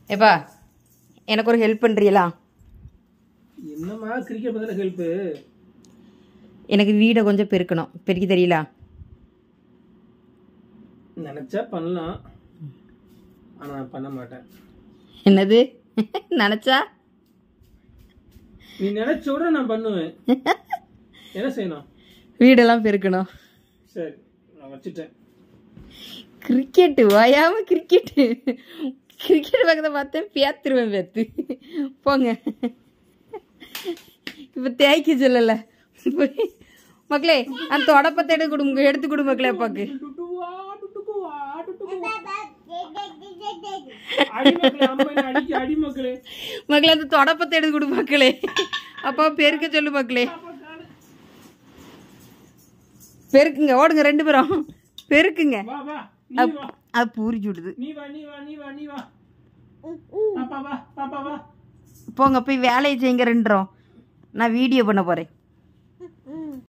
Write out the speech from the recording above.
ஏப்பா எனக்கு ஒரு ஹெல்ப் பண்ணுறீங்களா என்னம்மா கிரிக்கெட் பதில் ஹெல்ப்பு எனக்கு வீடை கொஞ்சம் பெருக்கணும் பெருக்கி தெரியலா நினச்சா பண்ணலாம் ஆனால் நான் பண்ண மாட்டேன் என்னது நினச்சா நீ நினைச்ச உடனே நான் பண்ணுவேன் என்ன செய்யணும் வீடெல்லாம் பெருக்கணும் சரி நான் வச்சுட்டேன் கிரிக்கெட்டு ஓயாம கிரிக்கெட்டு கிரிக்கெட் பக்கத்தை பார்த்தேன் பேத்துருவேன் பேத்து போங்க இப்போ தேய்க்க சொல்லல போய் மக்களே அந்த தொடப்பத்தை எடுத்து கொடுங்க எடுத்து கொடு மக்களே அப்பாக்கு டுட்டுவா, டுட்டுக்குவா, டுட்டுக்குவா. அடி மக்களே, அம்மா என்னை அடிக்க, அடி மக்களே. மக்களே அந்த தொடப்பத்தை எடுத்து கொடு மக்களே அப்பா பெருக்க சொல்லு மக்களே பெருக்குங்க ஓடுங்க ரெண்டு பேரும் பெருக்குங்க வா வா நீ வா அது பூரிச்சு விடுது நீ வா நீ வா நீ வா நீ வா பாப்பா வா பாப்பா வா போங்க போய் வேலையை செய்யுங்க ரெண்டுறோம் நான் வீடியோ பண்ண போறேன்